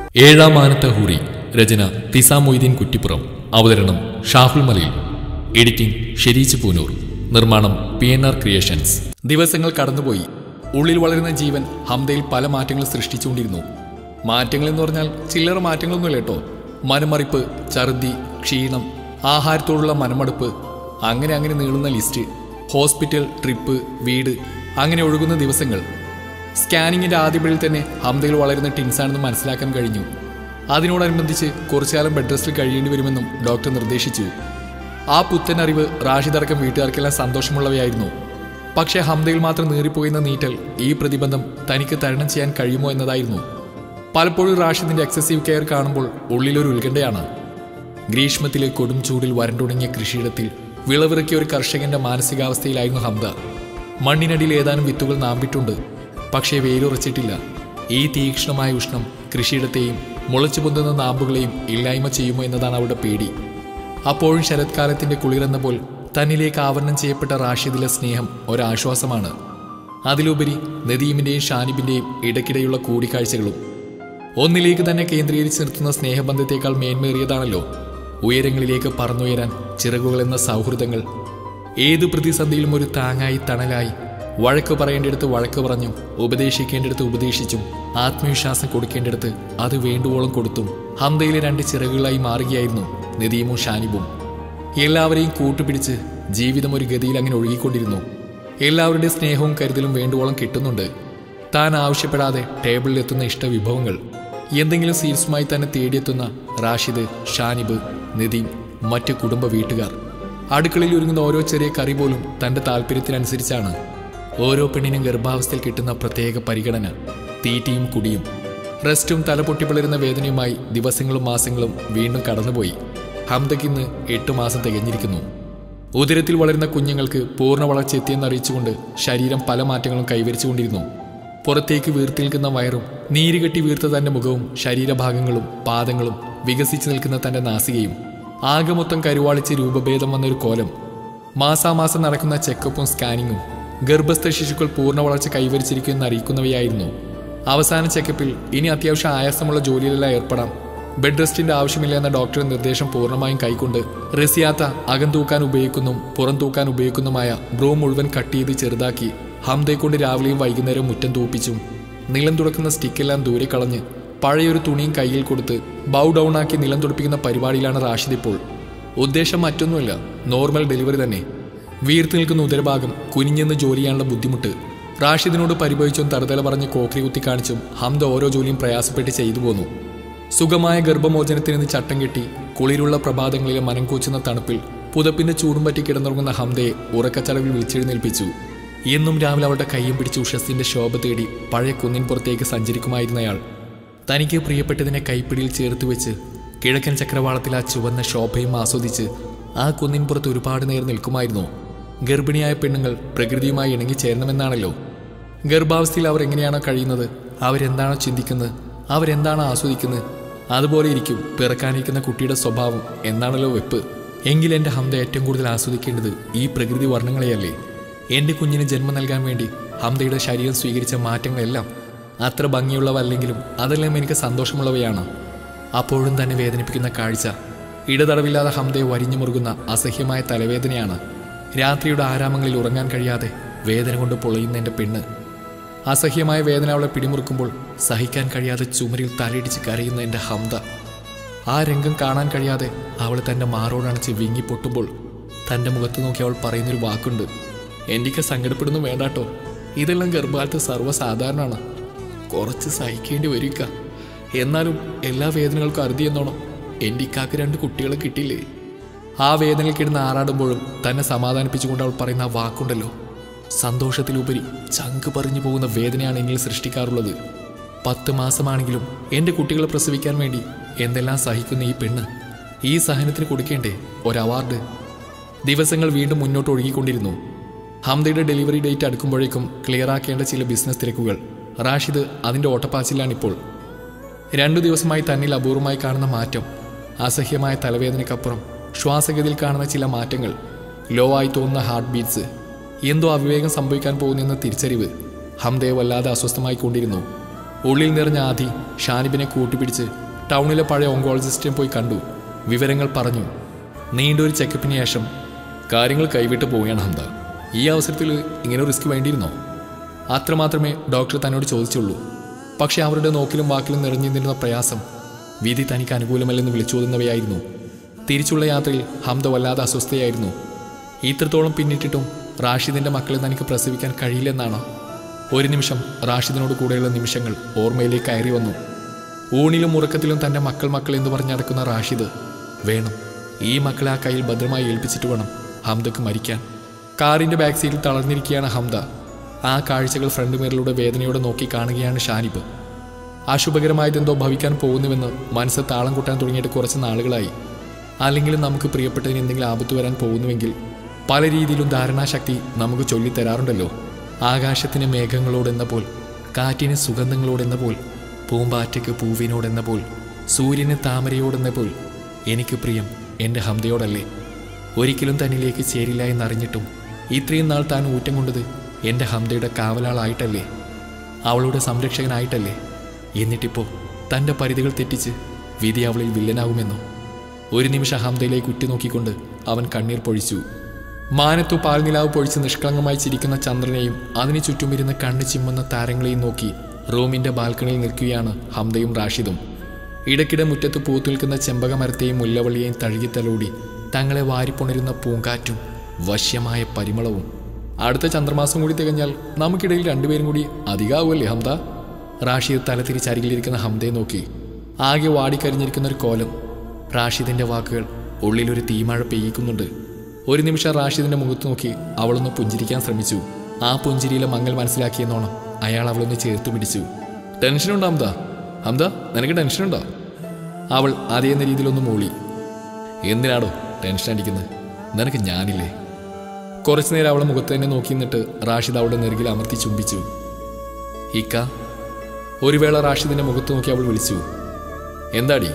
ഏഴാം മാനത്തെ ഹൂറി രചന തിസ മൊയ്തീൻ കുറ്റിപ്പുറം അവതരണം ഷാഹുൽ മലയിൽ എഡിറ്റിംഗ് ഷെരീച്ച് പൂനൂർ നിർമ്മാണം പി എൻ ആർ ക്രിയേഷൻസ് ദിവസങ്ങൾ കടന്നുപോയി ഉള്ളിൽ വളരുന്ന ജീവൻ ഹംദയിൽ പല മാറ്റങ്ങൾ സൃഷ്ടിച്ചുകൊണ്ടിരുന്നു മാറ്റങ്ങൾ എന്ന് പറഞ്ഞാൽ ചില്ലറ മാറ്റങ്ങളൊന്നുമില്ല കേട്ടോ മനമറിപ്പ് ഛർദി ക്ഷീണം ആഹാരത്തോടുള്ള മനമടുപ്പ് അങ്ങനെ അങ്ങനെ നീളുന്ന ലിസ്റ്റ് ഹോസ്പിറ്റൽ ട്രിപ്പ് വീട് അങ്ങനെ ഒഴുകുന്ന ദിവസങ്ങൾ സ്കാനിങ്ങിന്റെ ആദ്യപടിയിൽ തന്നെ ഹംദയിൽ വളരുന്ന ടിൻസാണെന്ന് മനസ്സിലാക്കാൻ കഴിഞ്ഞു അതിനോടനുബന്ധിച്ച് കുറച്ചുകാലം ബെഡ് റെസ്റ്റിൽ കഴിയേണ്ടി വരുമെന്നും ഡോക്ടർ നിർദ്ദേശിച്ചു ആ പുത്തൻ അറിവ് റാഷിദടക്കം വീട്ടുകാർക്കെല്ലാം സന്തോഷമുള്ളവയായിരുന്നു പക്ഷേ ഹംദയിൽ മാത്രം നീറിപ്പോകുന്ന നീറ്റൽ ഈ പ്രതിബന്ധം തനിക്ക് തരണം ചെയ്യാൻ കഴിയുമോ എന്നതായിരുന്നു പലപ്പോഴും റാഷിദിന്റെ എക്സസീവ് കെയർ കാണുമ്പോൾ ഉള്ളിലൊരു ഉത്കണ്ഠയാണ് ഗ്രീഷ്മത്തിലെ കൊടും ചൂടിൽ വരണ്ടുണങ്ങിയ കൃഷിയിടത്തിൽ വിളവിറക്കിയ ഒരു കർഷകന്റെ മാനസികാവസ്ഥയിലായിരുന്നു ഹംദ മണ്ണിനടിയിൽ ഏതാനും വിത്തുകൾ നാമ്പിട്ടുണ്ട് പക്ഷേ വേരുറച്ചിട്ടില്ല ഈ തീക്ഷ്ണമായ ഉഷ്ണം കൃഷിയിടത്തെയും മുളച്ചു പൊന്തുന്ന നാമ്പുകളെയും ഇല്ലായ്മ ചെയ്യുമോ എന്നതാണ് അവളുടെ പേടി അപ്പോഴും ശരത്കാലത്തിന്റെ കുളിരെന്ന പോൽ തന്നിലേക്ക് ആവരണം ചെയ്യപ്പെട്ട റാഷിദിലെ സ്നേഹം ഒരാശ്വാസമാണ് അതിലുപരി നദീമിന്റെയും ഷാനിബിന്റെയും ഇടയ്ക്കിടെയുള്ള കൂടിക്കാഴ്ചകളും ഒന്നിലേക്ക് തന്നെ കേന്ദ്രീകരിച്ച് നിർത്തുന്ന സ്നേഹബന്ധത്തേക്കാൾ മേന്മേറിയതാണല്ലോ ഉയരങ്ങളിലേക്ക് പറന്നുയരാൻ ചിറകുകൾ എന്ന സൗഹൃദങ്ങൾ ഏത് പ്രതിസന്ധിയിലും ഒരു താങ്ങായി തണലായി വഴക്ക് പറയേണ്ടിടത്ത് വഴക്ക് പറഞ്ഞും ഉപദേശിക്കേണ്ടിടത്ത് ഉപദേശിച്ചും ആത്മവിശ്വാസം കൊടുക്കേണ്ടിടത്ത് അത് വേണ്ടുവോളം കൊടുത്തും ഹംദയിലെ രണ്ട് ചിറകുകളായി മാറുകയായിരുന്നു നദീമും ഷാനിബും എല്ലാവരെയും കൂട്ടുപിടിച്ച് ജീവിതം ഒരു ഗതിയിൽ അങ്ങനെ ഒഴുകിക്കൊണ്ടിരുന്നു എല്ലാവരുടെ സ്നേഹവും കരുതലും വേണ്ടുവോളം കിട്ടുന്നുണ്ട് താൻ ആവശ്യപ്പെടാതെ ടേബിളിലെത്തുന്ന ഇഷ്ടവിഭവങ്ങൾ എന്തെങ്കിലും സീരിയസുമായി തന്നെ തേടിയെത്തുന്ന റാഷിദ് ഷാനിബ് നദീം മറ്റ് കുടുംബ വീട്ടുകാർ അടുക്കളയിൽ ഒരുങ്ങുന്ന ഓരോ ചെറിയ കറി പോലും തന്റെ താല്പര്യത്തിനനുസരിച്ചാണ് ഓരോ പെണ്ണിനും ഗർഭാവസ്ഥയിൽ കിട്ടുന്ന പ്രത്യേക പരിഗണന തീറ്റയും കുടിയും റെസ്റ്റും തലപൊട്ടിപ്പിളരുന്ന വേദനയുമായി ദിവസങ്ങളും മാസങ്ങളും വീണ്ടും കടന്നുപോയി ഹംദയ്ക്ക് ഇന്ന് എട്ട് മാസം തികഞ്ഞിരിക്കുന്നു ഉദരത്തിൽ വളരുന്ന കുഞ്ഞുങ്ങൾക്ക് പൂർണ്ണ വളർച്ച എത്തിയെന്നറിയിച്ചുകൊണ്ട് ശരീരം പല മാറ്റങ്ങളും കൈവരിച്ചുകൊണ്ടിരുന്നു പുറത്തേക്ക് വീർത്തി നിൽക്കുന്ന വയറും നീരുകെട്ടി വീർത്ത തന്റെ മുഖവും ശരീരഭാഗങ്ങളും പാദങ്ങളും വികസിച്ചു നിൽക്കുന്ന തന്റെ നാസികയും ആകെ മൊത്തം കരുവാളിച്ച് രൂപഭേദം വന്നൊരു കോലം മാസാമാസം നടക്കുന്ന ചെക്കപ്പും സ്കാനിങ്ങും ഗർഭസ്ഥ ശിശുക്കൾ പൂർണ്ണ വളർച്ച കൈവരിച്ചിരിക്കുമെന്ന് അറിയിക്കുന്നവയായിരുന്നു അവസാന ചെക്കപ്പിൽ ഇനി അത്യാവശ്യം ആയാസമുള്ള ജോലിയിലെല്ലാം ഏർപ്പെടാം ബെഡ് റെസ്റ്റിന്റെ ആവശ്യമില്ല എന്ന ഡോക്ടറുടെ നിർദ്ദേശം പൂർണ്ണമായും കൈക്കൊണ്ട് റസിയാത്ത അകം തൂക്കാൻ ഉപയോഗിക്കുന്നതും പുറം തൂക്കാൻ ഉപയോഗിക്കുന്നതുമായ ബ്രോ മുഴുവൻ കട്ട് ചെയ്ത് ചെറുതാക്കി ഹംദയെ കൊണ്ട് രാവിലെയും വൈകുന്നേരവും മുറ്റം തൂപ്പിച്ചും നിലം തുടക്കുന്ന സ്റ്റിക്കെല്ലാം ദൂരെ കളഞ്ഞ് പഴയൊരു തുണിയും കയ്യിൽ കൊടുത്ത് ബൗ ഡൗൺ ആക്കി നിലം തുടിപ്പിക്കുന്ന പരിപാടിയിലാണ് റാഷിദ് ഇപ്പോൾ ഉദ്ദേശം മറ്റൊന്നുമല്ല നോർമൽ ഡെലിവറി തന്നെ വീർത്ത് നിൽക്കുന്ന ഉദരഭാഗം കുനിഞ്ഞെന്ന് ജോലി ചെയ്യാനുള്ള ബുദ്ധിമുട്ട് റാഷിദിനോട് പരിഭവിച്ചും തറുതല പറഞ്ഞ് കോക്രി കുത്തി കാണിച്ചും ഹംദ ഓരോ ജോലിയും പ്രയാസപ്പെട്ട് ചെയ്തു പോന്നു സുഖമായ ഗർഭമോചനത്തിന് നിന്ന് ചട്ടം കെട്ടി കുളിരുള്ള പ്രഭാതങ്ങളിലെ മനം കൂച്ചുന്ന തണുപ്പിൽ പുതപ്പിന്റെ ചൂടും പറ്റി കിടന്നുറങ്ങുന്ന ഹംദയെ ഉറക്കച്ചടവിൽ വിളിച്ചെഴുന്നേൽപ്പിച്ചു എന്നും രാവിലെ അവളുടെ കയ്യും പിടിച്ച് ഉഷസ്സിന്റെ ശോഭ തേടി പഴയ കുന്നിൻ പുറത്തേക്ക് സഞ്ചരിക്കുമായിരുന്നയാൾ തനിക്ക് പ്രിയപ്പെട്ടതിനെ കൈപ്പിടിയിൽ ചേർത്ത് വെച്ച് കിഴക്കൻ ചക്രവാളത്തിൽ ആ ചുവന്ന ശോഭയും ആസ്വദിച്ച് ആ കുന്നിൻ പുറത്ത് ഒരുപാട് നേരം നിൽക്കുമായിരുന്നു ഗർഭിണിയായ പെണ്ണുങ്ങൾ പ്രകൃതിയുമായി ഇണങ്ങി ചേരണമെന്നാണല്ലോ ഗർഭാവസ്ഥയിൽ അവർ എങ്ങനെയാണോ കഴിയുന്നത് അവരെന്താണോ ചിന്തിക്കുന്നത് അവരെന്താണോ ആസ്വദിക്കുന്നത് അതുപോലെ ഇരിക്കും പിറക്കാനിരിക്കുന്ന കുട്ടിയുടെ സ്വഭാവം എന്നാണല്ലോ വെപ്പ് എങ്കിൽ എൻ്റെ ഹംദ ഏറ്റവും കൂടുതൽ ആസ്വദിക്കേണ്ടത് ഈ പ്രകൃതി വർണ്ണങ്ങളെയല്ലേ എൻ്റെ കുഞ്ഞിന് ജന്മം നൽകാൻ വേണ്ടി ഹംദയുടെ ശരീരം സ്വീകരിച്ച മാറ്റങ്ങളെല്ലാം അത്ര ഭംഗിയുള്ളവല്ലെങ്കിലും അതെല്ലാം എനിക്ക് സന്തോഷമുള്ളവയാണ് അപ്പോഴും തന്നെ വേദനിപ്പിക്കുന്ന കാഴ്ച ഇടതടവില്ലാതെ ഹംദയെ വരിഞ്ഞു മുറുകുന്ന അസഹ്യമായ തലവേദനയാണ് രാത്രിയുടെ ആരാമങ്ങളിൽ ഉറങ്ങാൻ കഴിയാതെ വേദന കൊണ്ട് പൊളയുന്ന എൻ്റെ പെണ്ണ് അസഹ്യമായ വേദന അവളെ പിടിമുറുക്കുമ്പോൾ സഹിക്കാൻ കഴിയാതെ ചുമരിൽ തലയിടിച്ച് കരയുന്ന എൻ്റെ ഹംദ ആ രംഗം കാണാൻ കഴിയാതെ അവൾ തൻ്റെ മാറോടണച്ച് വിങ്ങി പൊട്ടുമ്പോൾ തൻ്റെ മുഖത്ത് നോക്കി അവൾ പറയുന്നൊരു വാക്കുണ്ട് എനിക്ക് സങ്കടപ്പെടുന്നു വേണ്ടാട്ടോ ഇതെല്ലാം ഗർഭകാലത്ത് സർവ്വസാധാരണമാണ് കുറച്ച് സഹിക്കേണ്ടി വരിക എന്നാലും എല്ലാ വേദനകൾക്കും അറുതി എന്നോണം എൻ്റെ ഇക്കാക്ക് രണ്ട് കുട്ടികളെ കിട്ടിയില്ലേ ആ വേദനയിൽ കിടന്ന് ആറാടുമ്പോഴും തന്നെ സമാധാനിപ്പിച്ചുകൊണ്ട് അവൾ പറയുന്ന ആ വാക്കുണ്ടല്ലോ സന്തോഷത്തിലുപരി ചങ്ക് പറഞ്ഞു പോകുന്ന വേദനയാണ് എന്നിൽ സൃഷ്ടിക്കാറുള്ളത് പത്ത് മാസമാണെങ്കിലും എൻ്റെ കുട്ടികളെ പ്രസവിക്കാൻ വേണ്ടി എന്തെല്ലാം സഹിക്കുന്ന ഈ പെണ്ണ് ഈ സഹനത്തിന് കൊടുക്കേണ്ടേ ഒരു അവാർഡ് ദിവസങ്ങൾ വീണ്ടും മുന്നോട്ട് ഒഴുകിക്കൊണ്ടിരുന്നു ഹംദയുടെ ഡെലിവറി ഡേറ്റ് അടുക്കുമ്പോഴേക്കും ക്ലിയർ ആക്കേണ്ട ചില ബിസിനസ് തിരക്കുകൾ റാഷിദ് അതിൻ്റെ ഓട്ടപ്പാച്ചിലാണിപ്പോൾ രണ്ടു ദിവസമായി തന്നിൽ അപൂർവമായി കാണുന്ന മാറ്റം അസഹ്യമായ തലവേദനയ്ക്കപ്പുറം ശ്വാസഗതിയിൽ കാണുന്ന ചില മാറ്റങ്ങൾ ലോ ആയി തോന്നുന്ന ഹാർട്ട് ബീറ്റ്സ് എന്തോ അവിവേകം സംഭവിക്കാൻ പോകുന്നെന്ന തിരിച്ചറിവ് ഹംദയെ വല്ലാതെ അസ്വസ്ഥമായി കൊണ്ടിരുന്നു ഉള്ളിൽ നിറഞ്ഞ ആദി ഷാനിബിനെ കൂട്ടുപിടിച്ച് ടൗണിലെ പഴയ ഓങ്കോളജിസ്റ്റിനെ പോയി കണ്ടു വിവരങ്ങൾ പറഞ്ഞു നീണ്ടൊരു ചെക്കപ്പിന് ശേഷം കാര്യങ്ങൾ കൈവിട്ട് പോവുകയാണ് ഹംദ ഈ അവസരത്തിൽ ഇങ്ങനെ റിസ്ക് വേണ്ടിയിരുന്നോ അത്രമാത്രമേ ഡോക്ടർ തന്നോട് ചോദിച്ചുള്ളൂ പക്ഷെ അവരുടെ നോക്കിലും വാക്കിലും നിറഞ്ഞിരുന്ന പ്രയാസം വിധി തനിക്ക് അനുകൂലമല്ലെന്ന് വിളിച്ചോതുന്നവയായിരുന്നു തിരിച്ചുള്ള യാത്രയിൽ ഹംദ വല്ലാതെ അസ്വസ്ഥയായിരുന്നു ഇത്രത്തോളം പിന്നിട്ടിട്ടും റാഷിദിന്റെ മക്കളെ തനിക്ക് പ്രസവിക്കാൻ കഴിയില്ലെന്നാണോ ഒരു നിമിഷം റാഷിദിനോട് കൂടെയുള്ള നിമിഷങ്ങൾ ഓർമ്മയിലേക്ക് കയറി വന്നു ഊണിലും ഉറക്കത്തിലും തന്റെ മക്കൾ മക്കൾ എന്ന് പറഞ്ഞ് നടക്കുന്ന റാഷിദ് വേണം ഈ മക്കളെ ആ കയ്യിൽ ഭദ്രമായി ഏൽപ്പിച്ചിട്ട് വേണം ഹംദക്ക് മരിക്കാൻ കാറിന്റെ ബാക്ക് സീറ്റിൽ തളർന്നിരിക്കുകയാണ് ഹംദ ആ കാഴ്ചകൾ ഫ്രണ്ട് മിററിലൂടെ വേദനയോടെ നോക്കി കാണുകയാണ് ഷാനിബ് അശുഭകരമായതെന്തോ ഭവിക്കാൻ പോകുന്നുവെന്ന് മനസ്സ് താളം കൂട്ടാൻ തുടങ്ങിയിട്ട് കുറച്ച് നാളുകളായി അല്ലെങ്കിലും നമുക്ക് പ്രിയപ്പെട്ടതിന് എന്തെങ്കിലും ആപത്ത് വരാൻ പോകുന്നുവെങ്കിൽ പല രീതിയിലും ധാരണാശക്തി നമുക്ക് ചൊല്ലിത്തരാറുണ്ടല്ലോ ആകാശത്തിന് മേഘങ്ങളോടെന്ന പോൽ കാറ്റിന് സുഗന്ധങ്ങളോടെന്ന പോൽ പൂമ്പാറ്റയ്ക്ക് പൂവിനോടെന്ന പോൽ സൂര്യന് താമരയോടെന്ന പോൽ എനിക്ക് പ്രിയം എൻ്റെ ഹംദയോടല്ലേ ഒരിക്കലും തന്നിലേക്ക് ചേരില്ല എന്നറിഞ്ഞിട്ടും ഇത്രയും നാൾ താൻ ഊറ്റം കൊണ്ടത് എൻ്റെ ഹംദയുടെ കാവലാളായിട്ടല്ലേ അവളുടെ സംരക്ഷകനായിട്ടല്ലേ എന്നിട്ടിപ്പോൾ തൻ്റെ പരിധികൾ തെറ്റിച്ച് വിധി അവളിൽ വില്ലനാകുമെന്നോ ഒരു നിമിഷം ഹംദയിലേക്ക് ഉറ്റുനോക്കിക്കൊണ്ട് അവൻ കണ്ണീർ പൊഴിച്ചു മാനത്തു പാൽനിലാവ് പൊഴിച്ച് നിഷ്കളങ്കമായി ചിരിക്കുന്ന ചന്ദ്രനെയും അതിനു ചുറ്റുമിരുന്ന് കണ്ണു ചിമ്മുന്ന താരങ്ങളെയും നോക്കി റൂമിന്റെ ബാൽക്കണിയിൽ നിൽക്കുകയാണ് ഹംദയും റാഷിദും ഇടയ്ക്കിടെ മുറ്റത്ത് പൂത്തു നിൽക്കുന്ന ചെമ്പകമരത്തെയും മുല്ലവള്ളിയെയും തഴുകിത്തലോടി തങ്ങളെ വാരിപ്പുണരുന്ന പൂങ്കാറ്റും വശ്യമായ പരിമളവും അടുത്ത ചന്ദ്രമാസം കൂടി തികഞ്ഞാൽ നമുക്കിടയിൽ രണ്ടുപേരും കൂടി അധികമാവുമല്ലേ ഹംദ റാഷിദ് തല തിരിച്ചരികിലിരിക്കുന്ന ഹംദയെ നോക്കി ആകെ വാടിക്കരിഞ്ഞിരിക്കുന്ന ഒരു കോലം റാഷിദിന്റെ വാക്കുകൾ ഉള്ളിലൊരു തീമഴ പെയ്യിക്കുന്നുണ്ട് ഒരു നിമിഷം റാഷിദിന്റെ മുഖത്ത് നോക്കി അവളൊന്ന് പുഞ്ചിരിക്കാൻ ശ്രമിച്ചു ആ പുഞ്ചിരിയിലെ മങ്ങൽ മനസ്സിലാക്കിയെന്നോണം അയാൾ അവളൊന്ന് ചേർത്ത് പിടിച്ചു ടെൻഷനുണ്ടോ ഹംദ ഹംദ നിനക്ക് ടെൻഷനുണ്ടോ അവൾ അതേന്ന രീതിയിലൊന്ന് മൂളി എന്തിനാടോ ടെൻഷൻ അടിക്കുന്നത് നിനക്ക് ഞാനില്ലേ കുറച്ചു നേരം അവളെ മുഖത്ത് തന്നെ നോക്കി നിന്നിട്ട് റാഷിദ് അവളുടെ നെറുകിൽ അമർത്തി ചുംബിച്ചു ഇക്ക ഒരു വേള റാഷിദിന്റെ മുഖത്ത് നോക്കി അവൾ വിളിച്ചു എന്താടി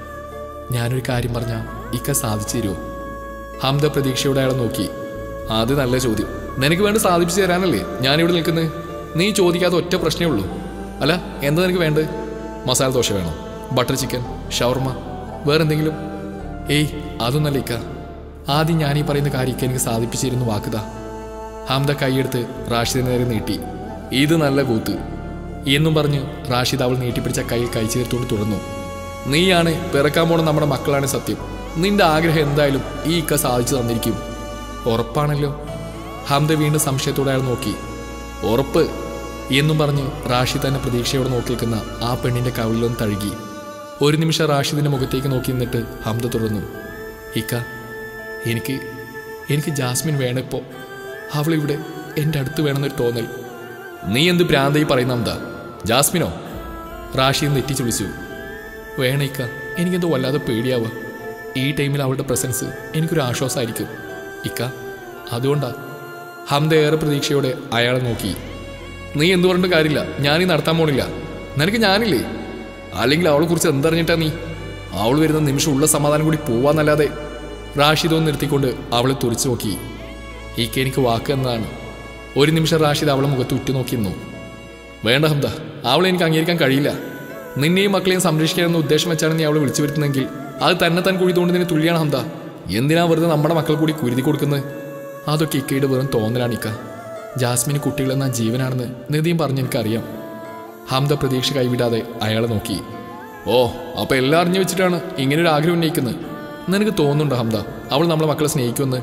ഞാനൊരു കാര്യം പറഞ്ഞ ഇക്ക സാധിച്ചു തരുമോ ഹംദ പ്രതീക്ഷയോടെ അയാളെ നോക്കി അത് നല്ല ചോദ്യം നിനക്ക് വേണ്ട സാധിപ്പിച്ചു തരാനല്ലേ ഞാനിവിടെ നിൽക്കുന്നത് നീ ചോദിക്കാത്ത ഒറ്റ പ്രശ്നമേ ഉള്ളൂ അല്ല എന്താ നിനക്ക് വേണ്ടത് മസാല ദോശ വേണോ ബട്ടർ ചിക്കൻ ഷവർമ വേറെന്തെങ്കിലും ഏയ് അതൊന്നല്ല ഇക്ക ആദ്യം ഞാൻ ഈ പറയുന്ന കാര്യം ഇക്ക എനിക്ക് സാധിപ്പിച്ചിരുന്നു വാക്കുതാ ഹംദ കൈയെടുത്ത് റാഷിദിന് നേരെ നീട്ടി ഇത് നല്ല കൂത്ത് എന്നും പറഞ്ഞ് റാഷിദ് അവൾ നീട്ടിപ്പിടിച്ച കൈയിൽ കൈ ചേർത്തുകൊണ്ട് തുടർന്നു നീയാണ് പിറക്കാൻ പോണ നമ്മുടെ മക്കളാണ് സത്യം നിന്റെ ആഗ്രഹം എന്തായാലും ഈ ഇക്ക സാധിച്ചു തന്നിരിക്കും ഉറപ്പാണല്ലോ ഹംദ വീണ്ടും സംശയത്തോടെ അയാൾ നോക്കി ഉറപ്പ് എന്നും പറഞ്ഞ് റാഷിദ് തന്നെ പ്രതീക്ഷയോടെ നോക്കി നിൽക്കുന്ന ആ പെണ്ണിന്റെ കവിളിലൊന്ന് തഴുകി ഒരു നിമിഷം റാഷിദിന്റെ മുഖത്തേക്ക് നോക്കി നിന്നിട്ട് ഹംദ തുടർന്നു ഇക്ക എനിക്ക് എനിക്ക് ജാസ്മിൻ വേണിപ്പോ അവളിവിടെ എൻ്റെ അടുത്ത് വേണമെന്നൊരു തോന്നൽ നീ എന്ത് ഭ്രാന്തായി പറയുന്ന എന്താ ജാസ്മിനോ റാഷിദ് നെറ്റിച്ചു വിളിച്ചു വേണ ഇക്ക എനിക്കെന്തോ വല്ലാതെ പേടിയാവുക ഈ ടൈമിൽ അവളുടെ പ്രസൻസ് എനിക്കൊരു ആശ്വാസമായിരിക്കും ഇക്ക അതുകൊണ്ടാ ഹംദ ഏറെ പ്രതീക്ഷയോടെ അയാളെ നോക്കി നീ എന്തു പറഞ്ഞിട്ട് കാര്യമില്ല ഞാനീ നടത്താൻ പോണില്ല നിനക്ക് ഞാനില്ലേ അല്ലെങ്കിൽ അവളെ കുറിച്ച് എന്തറിഞ്ഞിട്ടാ നീ അവൾ വരുന്ന നിമിഷം ഉള്ള സമാധാനം കൂടി പോവാന്നല്ലാതെ റാഷിദ് ഒന്ന് നിർത്തിക്കൊണ്ട് അവളെ തുറിച്ചു നോക്കി ഈക്ക് എനിക്ക് വാക്ക് എന്നതാണ് ഒരു നിമിഷം റാഷിദ് അവളെ മുഖത്ത് ഉറ്റുനോക്കി നിന്നു വേണ്ട ഹംദ അവളെ എനിക്ക് അംഗീകരിക്കാൻ കഴിയില്ല നിന്നെയും മക്കളെയും സംരക്ഷിക്കാനെന്ന ഉദ്ദേശം വെച്ചാണ് നീ അവളെ വിളിച്ചു വരുത്തുന്നെങ്കിൽ അത് തന്നെ താൻ കുഴി തോണ്ടുന്നതിന് തുല്യാണ് ഹംദ എന്തിനാ വെറുതെ നമ്മുടെ മക്കൾ കൂടി കുരുതി കൊടുക്കുന്നത് അതൊക്കെ ഇക്കയുടെ വെറും തോന്നലാണ് ഇക്ക ജാസ്മിന് കുട്ടികളെന്ന ജീവനാണെന്ന് നിധിയും പറഞ്ഞ് എനിക്കറിയാം ഹംദ പ്രതീക്ഷ കൈവിടാതെ അയാളെ നോക്കി ഓ അപ്പൊ എല്ലാം അറിഞ്ഞു വെച്ചിട്ടാണ് ഇങ്ങനെ ഒരു ആഗ്രഹം ഉന്നയിക്കുന്നത് നിനക്ക് തോന്നുന്നുണ്ടോ ഹംദ അവൾ നമ്മളെ മക്കളെ സ്നേഹിക്കുമെന്ന്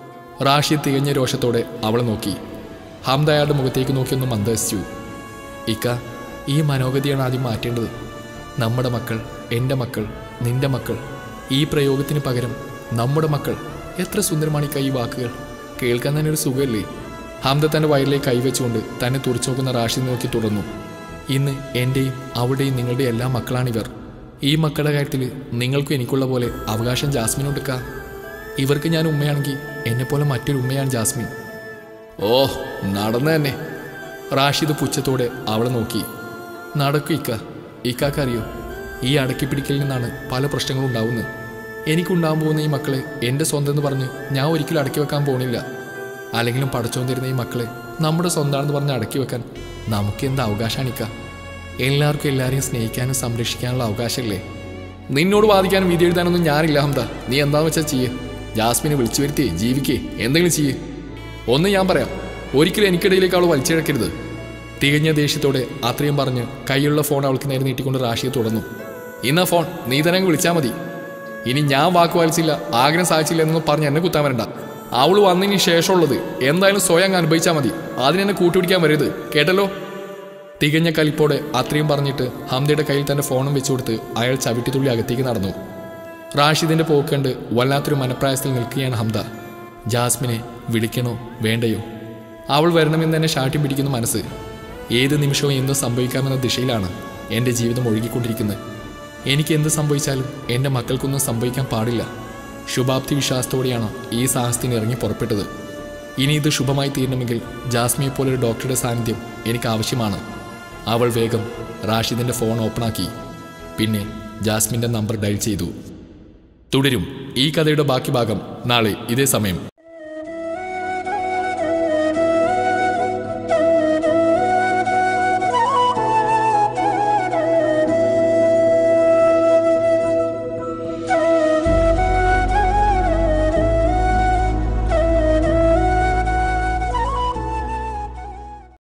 റാഷി തികഞ്ഞ രോഷത്തോടെ അവളെ നോക്കി ഹംദ അയാളുടെ മുഖത്തേക്ക് നോക്കിയൊന്ന് മന്ദഹസിച്ചു ഇക്ക ഈ മനോഗതിയാണ് ആദ്യം മാറ്റേണ്ടത് നമ്മുടെ മക്കൾ എൻ്റെ മക്കൾ നിന്റെ മക്കൾ ഈ പ്രയോഗത്തിന് പകരം നമ്മുടെ മക്കൾ എത്ര സുന്ദരമാണ് ഇക്ക ഈ വാക്കുകൾ കേൾക്കാൻ തന്നെ ഒരു സുഖമല്ലേ ഹംദ തൻ്റെ വയറിലേക്ക് കൈവച്ചുകൊണ്ട് തന്നെ തുറച്ചു നോക്കുന്ന റാഷിദ് നോക്കി തുടർന്നു ഇന്ന് എൻ്റെയും അവളുടെയും നിങ്ങളുടെയും എല്ലാ മക്കളാണിവർ ഈ മക്കളുടെ കാര്യത്തിൽ നിങ്ങൾക്കും എനിക്കുള്ള പോലെ അവകാശം ജാസ്മിനോടുക്ക ഇവർക്ക് ഞാൻ ഉമ്മയാണെങ്കിൽ എന്നെപ്പോലെ മറ്റൊരു ഉമ്മയാണ് ജാസ്മിൻ ഓ നടന്നു തന്നെ റാഷിദ് പുച്ഛത്തോടെ അവളെ നോക്കി നടക്കും ഇക്ക ഇക്കാക്കറിയോ ഈ അടക്കി പിടിക്കലിൽ നിന്നാണ് പല പ്രശ്നങ്ങളും ഉണ്ടാവുന്നത് എനിക്കുണ്ടാകാൻ പോകുന്ന ഈ മക്കളെ എൻ്റെ സ്വന്തം എന്ന് പറഞ്ഞ് ഞാൻ ഒരിക്കലും അടക്കി വെക്കാൻ പോണില്ല അല്ലെങ്കിലും പടച്ചോൻ തരുന്ന ഈ മക്കളെ നമ്മുടെ സ്വന്തമാണെന്ന് പറഞ്ഞ് അടക്കി വെക്കാൻ നമുക്ക് എന്ത് അവകാശമാണ് ഇക്ക എല്ലാവർക്കും എല്ലാവരെയും സ്നേഹിക്കാനും സംരക്ഷിക്കാനുള്ള അവകാശമില്ലേ നിന്നോട് വാദിക്കാനും വിധി എഴുതാനൊന്നും ഞാനില്ല ഹംദ നീ എന്താന്ന് വെച്ചാൽ ചെയ്യ് ജാസ്മിനെ വിളിച്ചു വരുത്തി ജീവിക്കേ എന്തെങ്കിലും ചെയ്യ് ഒന്ന് ഞാൻ പറയാം ഒരിക്കലും എനിക്കിടയിലേക്ക് അവൾ വലിച്ചിഴക്കരുത് തികഞ്ഞ ദേഷ്യത്തോടെ അത്രയും പറഞ്ഞ് കൈയുള്ള ഫോൺ അവൾക്ക് നേരെ നീട്ടിക്കൊണ്ട് റാഷിയെ തുടർന്നു ഇന്നാ ഫോൺ നീ തന്നെ അങ്ങ് വിളിച്ചാൽ മതി ഇനി ഞാൻ വാക്ക് പാലിച്ചില്ല ആഗ്രഹം സാധിച്ചില്ല എന്നൊന്നും പറഞ്ഞ് എന്നെ കുത്താൻ വരണ്ട അവൾ വന്നതിന് ശേഷമുള്ളത് എന്തായാലും സ്വയം അങ്ങ് അനുഭവിച്ചാൽ മതി അതിനെന്നെ കൂട്ടുപിടിക്കാൻ വരരുത് കേട്ടല്ലോ തികഞ്ഞ കലിപ്പോടെ അത്രയും പറഞ്ഞിട്ട് ഹംദയുടെ കയ്യിൽ തന്റെ ഫോണും വെച്ചു കൊടുത്ത് അയാൾ ചവിട്ടിത്തുള്ളി അകത്തേക്ക് നടന്നു റാഷിദിന്റെ പോക്ക് കണ്ട് വല്ലാത്തൊരു മനപ്രായത്തിൽ നിൽക്കുകയാണ് ഹംദ ജാസ്മിനെ വിളിക്കണോ വേണ്ടയോ അവൾ വരണമെന്ന് തന്നെ ശാഠ്യം പിടിക്കുന്ന മനസ്സ് ഏത് നിമിഷവും എന്തും സംഭവിക്കാമെന്ന ദിശയിലാണ് എൻ്റെ ജീവിതം ഒഴുകിക്കൊണ്ടിരിക്കുന്നത് എനിക്ക് എന്ത് സംഭവിച്ചാലും എൻ്റെ മക്കൾക്കൊന്നും സംഭവിക്കാൻ പാടില്ല ശുഭാപ്തി വിശ്വാസത്തോടെയാണ് ഈ സാഹസത്തിന് ഇറങ്ങി പുറപ്പെട്ടത് ഇനി ഇത് ശുഭമായി തീരണമെങ്കിൽ ജാസ്മിയെ പോലൊരു ഡോക്ടറുടെ സാന്നിധ്യം എനിക്ക് ആവശ്യമാണ് അവൾ വേഗം റാഷിദിന്റെ ഫോൺ ഓപ്പണാക്കി പിന്നെ ജാസ്മിന്റെ നമ്പർ ഡയൽ ചെയ്തു തുടരും ഈ കഥയുടെ ബാക്കി ഭാഗം നാളെ ഇതേ സമയം